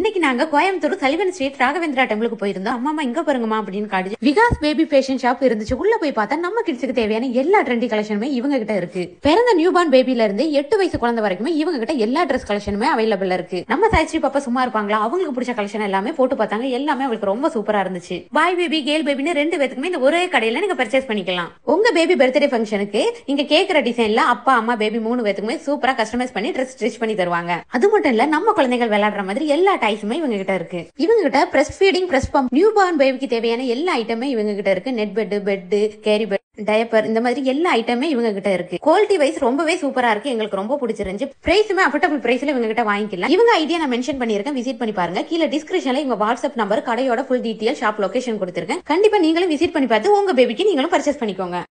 இன்னைக்கு நாங்க Coimbatore Sullivan street Raghavendra டெம்பிளுக்கு போயிருந்தோம் அம்மா அம்மா இங்க பாருங்கம்மா அப்படின்னு காட்டுச்சு விகாஸ் பேபி ஃபேஷன் ஷாப் இருந்துச்சு உள்ள போய் பார்த்தா நம்ம கிட்ஸுக்கு தேவையான எல்லா ட்ரெண்டி கலெக்ஷனுமே இவங்க கிட்ட இருக்கு பிறந்த நியூ பார்ன் பேபில இருந்து எட்டு வயசு குழந்தை வரைக்குமே இவங்க கிட்ட எல்லா ட்ரெஸ் கலெக்ஷனுமே அவைலபிள் இருக்கு நம்ம சாய்ஸ்ரீ பாப்பா சும்மா இருப்பாங்களா அவங்களுக்கு பிடிச்ச கலெக்ஷன் எல்லாமே போட்டு பார்த்தாங்க எல்லாமே அவங்களுக்கு ரொம்ப சூப்பரா இருந்துச்சு பாய் பேபி கேர்ள் பேபின்னு ரெண்டு பேத்துக்குமே இந்த ஒரே கடையில நீங்க பர்ச்சேஸ் பண்ணிக்கலாம் உங்க பேபி பர்த்டே ஃபங்க்ஷனுக்கு நீங்க கேக்குற டிசைன்ல அப்பா அம்மா பேபி மூணு பேத்துக்குமே சூப்பரா கஸ்டமைஸ் பண்ணி ட்ரெஸ் ஸ்டிச் பண்ணி தருவாங்க அது மட்டும் இல்ல நம்ம குழந்தைகள் விளையாடுற மாதிரி எல்லா டைஸுமே இவங்க கிட்ட இருக்கு இவங்க கிட்ட breast feeding breast pump new born பேபிக்கு தேவையான எல்லா ஐட்டமே இவங்க கிட்ட இருக்கு net bed bed carry bed diaper இந்த மாதிரி எல்லா ஐட்டமே இவங்க கிட்ட இருக்கு குவாலிட்டி வைஸ் ரொம்பவே சூப்பரா இருக்கு எங்களுக்கு ரொம்ப பிடிச்சிருந்துச்சு பிரைஸுமே அஃபோர்டபுள் பிரைஸ்ல இவங்க கிட்ட வாங்கிக்கலாம் இவங்க ஐடியா நான் மென்ஷன் பண்ணிருக்கேன் விசிட் பண்ணி பாருங்க கீழே டிஸ்கிரிப்ஷன்ல இவங்க வாட்ஸ்அப் நம்பர் கடையோட ஃபுல் டீடைல் ஷாப் லொகேஷன் கொடுத்திருக்கேன் கண்டிப்பா நீங்களும் விசிட் பண்ணி பார்த்து உங்க பேபிக்கு நீங்களும் பர்ச்சேஸ் பண்ணிக்கோங்க